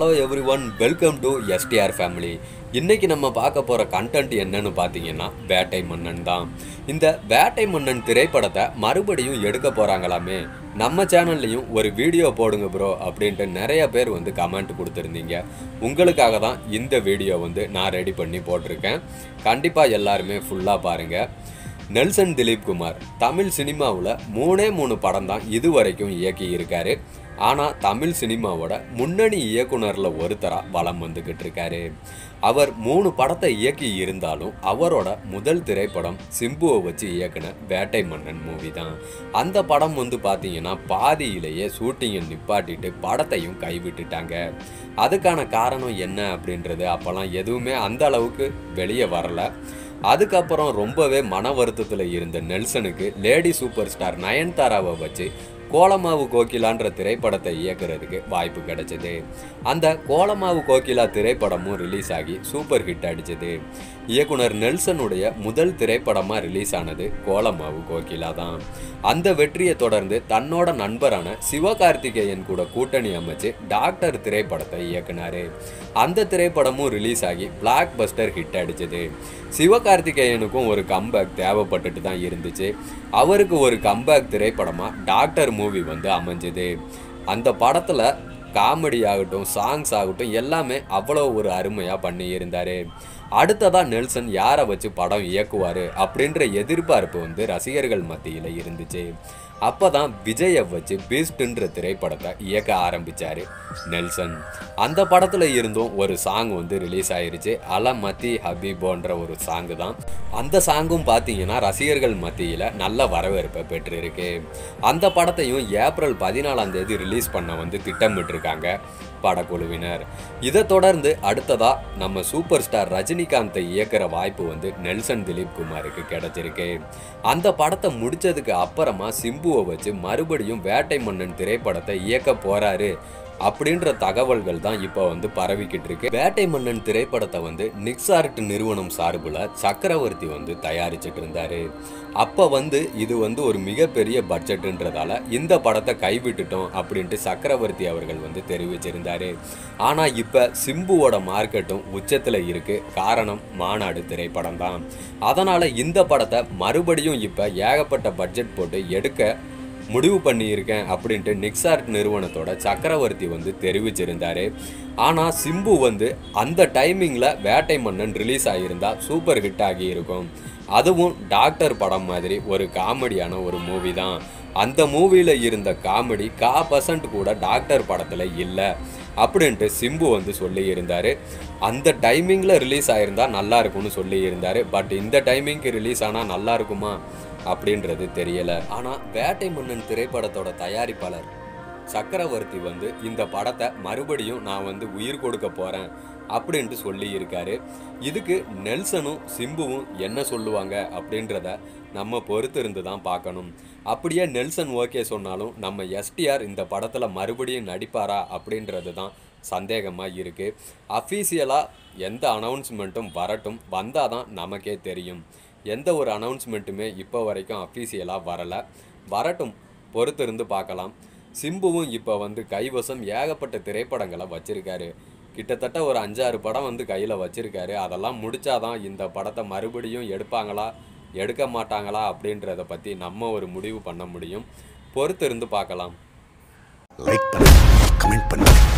hello everyone welcome to STR family இன்னைக்கு நம்ம பார்க்க போகிற கண்டென்ட் என்னன்னு பார்த்தீங்கன்னா வேட்டை மன்னன் தான் இந்த வேட்டை மன்னன் திரைப்படத்தை மறுபடியும் எடுக்க போகிறாங்களாமே நம்ம சேனல்லையும் ஒரு வீடியோ போடுங்க ப்ரோ அப்படின்ட்டு நிறைய பேர் வந்து கமெண்ட் கொடுத்துருந்தீங்க உங்களுக்காக தான் இந்த வீடியோ வந்து நான் ரெடி பண்ணி போட்டிருக்கேன் கண்டிப்பாக எல்லாருமே ஃபுல்லாக பாருங்கள் நெல்சன் திலீப் குமார் தமிழ் சினிமாவில் மூணே மூணு படம் தான் இது வரைக்கும் இயக்கி இருக்காரு ஆனால் தமிழ் சினிமாவோட முன்னணி இயக்குனரில் ஒருத்தராக வலம் வந்துக்கிட்டு இருக்காரு அவர் மூணு படத்தை இயக்கி இருந்தாலும் அவரோட முதல் திரைப்படம் சிம்புவை வச்சு இயக்குன வேட்டை மன்னன் மூவி தான் அந்த படம் வந்து பார்த்தீங்கன்னா பாதியிலேயே ஷூட்டிங்கை நிப்பாட்டிட்டு படத்தையும் கைவிட்டுட்டாங்க அதுக்கான காரணம் என்ன அப்படின்றது அப்போல்லாம் எதுவுமே அந்த அளவுக்கு வெளியே வரல அதுக்கப்புறம் ரொம்பவே மன வருத்தத்தில் இருந்த நெல்சனுக்கு லேடி சூப்பர் ஸ்டார் நயன்தாராவை வச்சு கோலமாவு கோகிலான்ற திரைப்படத்தை இயக்குறதுக்கு வாய்ப்பு கிடைச்சது அந்த கோலமாவு கோகிலா திரைப்படமும் ரிலீஸ் ஆகி சூப்பர் ஹிட் அடிச்சது இயக்குனர் நெல்சனுடைய முதல் திரைப்படமாக ரிலீஸ் ஆனது கோலமாவு கோகிலா தான் அந்த வெற்றியை தொடர்ந்து தன்னோட நண்பரான சிவகார்த்திகேயன் கூட கூட்டணி அமைச்சு டாக்டர் திரைப்படத்தை இயக்குனாரு அந்த திரைப்படமும் ரிலீஸ் ஆகி பிளாக் பஸ்டர் ஹிட் அடிச்சது சிவகார்த்திகேயனுக்கும் ஒரு கம்பேக் தேவைப்பட்டுட்டு தான் இருந்துச்சு அவருக்கு ஒரு கம்பேக் திரைப்படமாக டாக்டர் மூவி வந்து அமைஞ்சது அந்த படத்தில் காமெடி ஆகட்டும் சாங்ஸ் ஆகட்டும் எல்லாமே அவ்வளோ ஒரு அருமையாக பண்ணி இருந்தார் அடுத்ததாக நெல்சன் யாரை வச்சு படம் இயக்குவார் அப்படின்ற எதிர்பார்ப்பு வந்து ரசிகர்கள் மத்தியில் இருந்துச்சு அப்போ தான் விஜயை வச்சு பீஸ்ட்ன்ற திரைப்படத்தை இயக்க ஆரம்பித்தார் நெல்சன் அந்த படத்தில் இருந்தும் ஒரு சாங் வந்து ரிலீஸ் ஆயிருச்சு அல மத்தி ஹபீபோன்ற ஒரு சாங்கு தான் அந்த சாங்கும் பார்த்தீங்கன்னா ரசிகர்கள் மத்தியில் நல்ல வரவேற்பை பெற்றிருக்கு அந்த படத்தையும் ஏப்ரல் பதினாலாம் தேதி ரிலீஸ் பண்ண வந்து திட்டமிட்டிருக்காங்க படக்குழுவினர் இதை தொடர்ந்து அடுத்ததா நம்ம சூப்பர் ஸ்டார் ரஜினிகாந்தை இயக்குற வாய்ப்பு வந்து நெல்சன் திலீப் குமாருக்கு கிடைச்சிருக்கு அந்த படத்தை முடிச்சதுக்கு அப்புறமா சிம்புவை வச்சு மறுபடியும் வேட்டை மன்னன் திரைப்படத்தை இயக்க போறாரு அப்படின்ற தகவல்கள் தான் இப்போ வந்து பரவிக்கிட்டு இருக்கு வேட்டை மன்னன் திரைப்படத்தை வந்து நிக்ஸார்ட் நிறுவனம் சார்பில் சக்கரவர்த்தி வந்து தயாரிச்சிட்டு இருந்தாரு அப்போ வந்து இது வந்து ஒரு மிகப்பெரிய பட்ஜெட்டுன்றதால இந்த படத்தை கைவிட்டுட்டோம் அப்படின்ட்டு சக்கரவர்த்தி அவர்கள் வந்து தெரிவிச்சிருந்தாரு ஆனால் இப்போ சிம்புவோட மார்க்கெட்டும் உச்சத்தில் இருக்கு காரணம் மாநாடு திரைப்படம் தான் அதனால் இந்த படத்தை மறுபடியும் இப்போ ஏகப்பட்ட பட்ஜெட் போட்டு எடுக்க முடிவு பண்ணியிருக்கேன் அப்படின்ட்டு நிக்ஸார்ட் நிறுவனத்தோட சக்கரவர்த்தி வந்து தெரிவிச்சிருந்தாரு ஆனால் சிம்பு வந்து அந்த டைமிங்கில் வேட்டை மன்னன் ரிலீஸ் ஆகியிருந்தா சூப்பர் ஹிட் ஆகி இருக்கும் அதுவும் டாக்டர் படம் மாதிரி ஒரு காமெடியான ஒரு மூவி தான் அந்த மூவியில் இருந்த காமெடி கா பர்சன்ட் கூட டாக்டர் படத்தில் இல்லை அப்படின்ட்டு சிம்பு வந்து சொல்லி இருந்தார் அந்த டைமிங்கில் ரிலீஸ் ஆயிருந்தா நல்லா இருக்கும்னு சொல்லி இருந்தார் பட் இந்த டைமிங்க்கு ரிலீஸ் ஆனால் நல்லா இருக்குமா அப்படின்றது தெரியல ஆனால் வேட்டை மன்னன் திரைப்படத்தோட தயாரிப்பாளர் சக்கரவர்த்தி வந்து இந்த படத்தை மறுபடியும் நான் வந்து உயிர் கொடுக்க போகிறேன் அப்படின்ட்டு சொல்லி இருக்காரு இதுக்கு நெல்சனும் சிம்புவும் என்ன சொல்லுவாங்க அப்படின்றத நம்ம பொறுத்து இருந்து தான் பார்க்கணும் அப்படியே நெல்சன் ஓகே சொன்னாலும் நம்ம எஸ்டிஆர் இந்த படத்தில் மறுபடியும் நடிப்பாரா அப்படின்றது தான் சந்தேகமாக இருக்குது அஃபீஷியலாக எந்த அனௌன்ஸ்மெண்ட்டும் வரட்டும் வந்தால் தான் நமக்கே தெரியும் எந்த ஒரு அனௌன்ஸ்மெண்ட்டுமே இப்போ வரைக்கும் அஃபீஷியலாக வரலை வரட்டும் பொறுத்து இருந்து பார்க்கலாம் சிம்புவும் இப்போ வந்து கைவசம் ஏகப்பட்ட திரைப்படங்களை வச்சிருக்காரு கிட்டத்தட்ட ஒரு அஞ்சாறு படம் வந்து கையில் வச்சிருக்காரு அதெல்லாம் முடிச்சாதான் இந்த படத்தை மறுபடியும் எடுப்பாங்களா எடுக்க மாட்டாங்களா அப்படின்றத பற்றி நம்ம ஒரு முடிவு பண்ண முடியும் பொறுத்து இருந்து பார்க்கலாம் லைக் பண்ணுங்க கமெண்ட் பண்ணுங்க